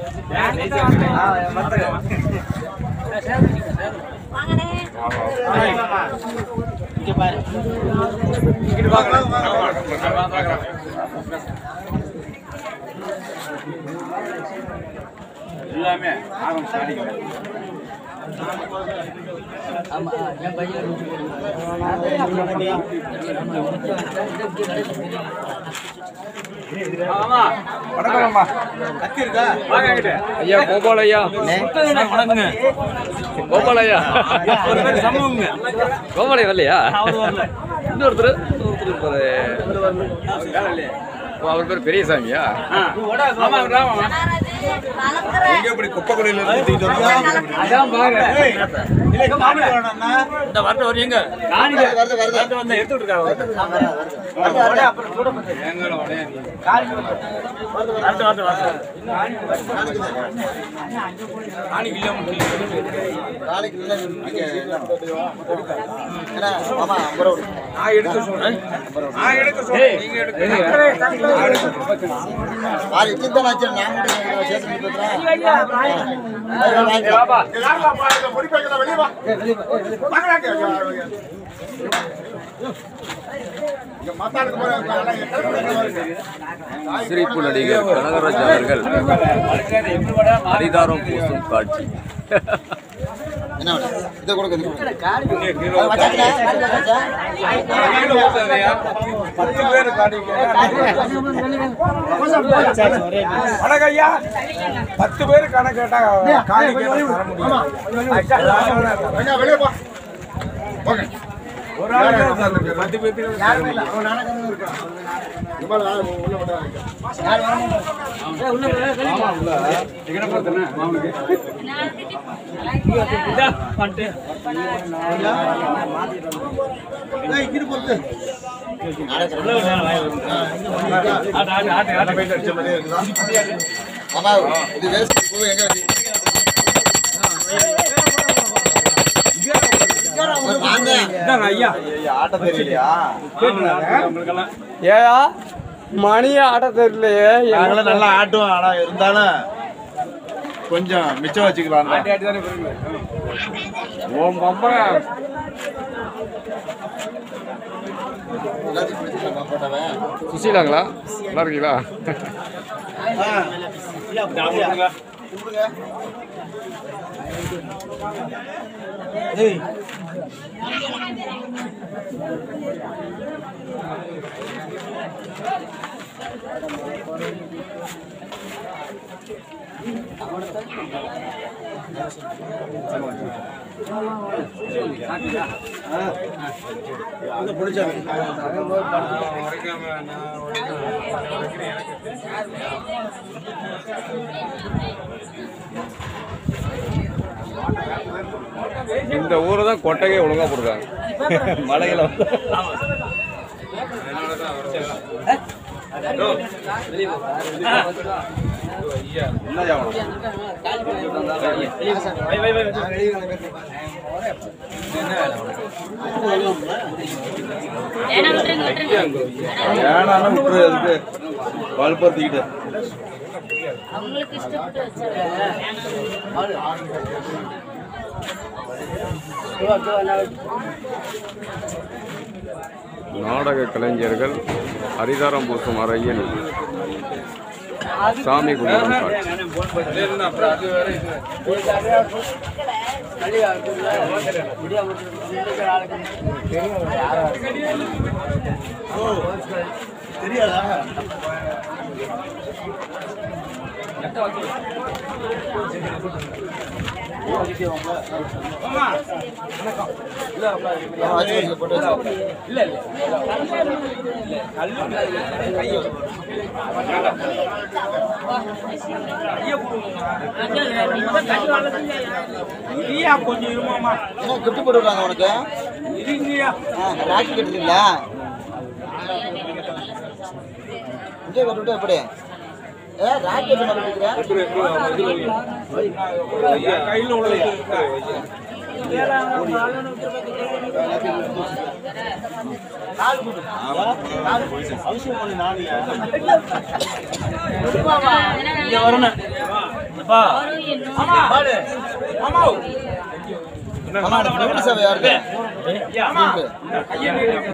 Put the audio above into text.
எல்லாமே ஆரம்பிச்சு அடிக்கிறேன் ஆமா வணக்கம்மா கத்தி இருக்கா வாங்க என்கிட்ட. ஐயா கோபால் ஐயா வணக்கங்க கோபால் ஐயா ஒரு பேர் சமூகங்க கோபால் ஐயா வரலையா அவர் வரல இன்னொருத்தர் இன்னொருத்தர் இருப்பாரு ஓ, அவர் பேர் பெரியசாமியா ஆ. ஆமா ராமா எங்க இப்படி குப்பைக்குழியில இருந்து தூக்கிட்டு வந்தீங்க? அதான் பாருங்க இந்த வரட்டு வரும் எங்க காணிக்க வருது வருது வந்து எடுத்து விட்டுருக்காங்க எங்களும் உடையாது. வரட்டு வரட்டு வரட்டு நான் எடுக்க சொல்றேன். நான் எடுக்க சொல்றேன். நீங்க எடுக்க எல்லாரும் வா, இந்த பொடி பைக்கெல்லாம் வெளிய வா. வாங்கடா, இங்க, இங்க, இங்க. இங்க மத்தாளுக்கு போற எல்லாம் எத்தனை பேர் வருது? சிரிப்பு நடிகர் கனகராஜ் அவர்கள் அரிதாரம் பூசும் காட்சி பத்து பேர் வணக்கம் ஐயா பத்து பேர் கணக்கு கேட்டா காணிக்கை தர முடியும் ஐயா, வெளிய போ. போங்க. ஒரு ஆளுக்கு பத்து பேருக்கு தர முடியும். இவ்வளவு ஆளு உள்ள விடாதீங்க. ஏயா மணியை ஆட தெரியலையே நாங்களும் நல்லா ஆட்டுவோம் ஆனா இருந்தாலும் கொஞ்சம் மிச்சம் வச்சுக்கலாம் உன் பம்பா சுசீலாங்களா நல்லா இருக்கீங்களா இந்த ஊரை தான் கொட்டகையை ஒழுங்கா போடுறாங்க மலையில வந்து வேணாலும் விட்டுரு அதுக்கு வலுப்படுத்திக்கிட்டு அவங்களுக்கு இஷ்டப்பட்டு வச்சாங்க நாடக கலைஞர்கள் ஹரிதாரம் பூசும் அறையில் சாமி கும்பிடும் காட்சி கொஞ்சம் இருமாமா கிஃப்ட் போட்டுருக்காங்க உனக்கு இருங்கயா ராக்கி கட்டுறீங்களா இங்கே கட்டுவிட்டு எப்படி ஏ ராக்கி கட்டு கட்டுக்கிறேன் கையில் உள்ளது அவசியம் இங்க வரணும் அப்பா அவரும் இன்னும் பாடு ஆமா ஆமா, வீட்டு சேவை யாருக்கு ஏய், கையை நீட்டு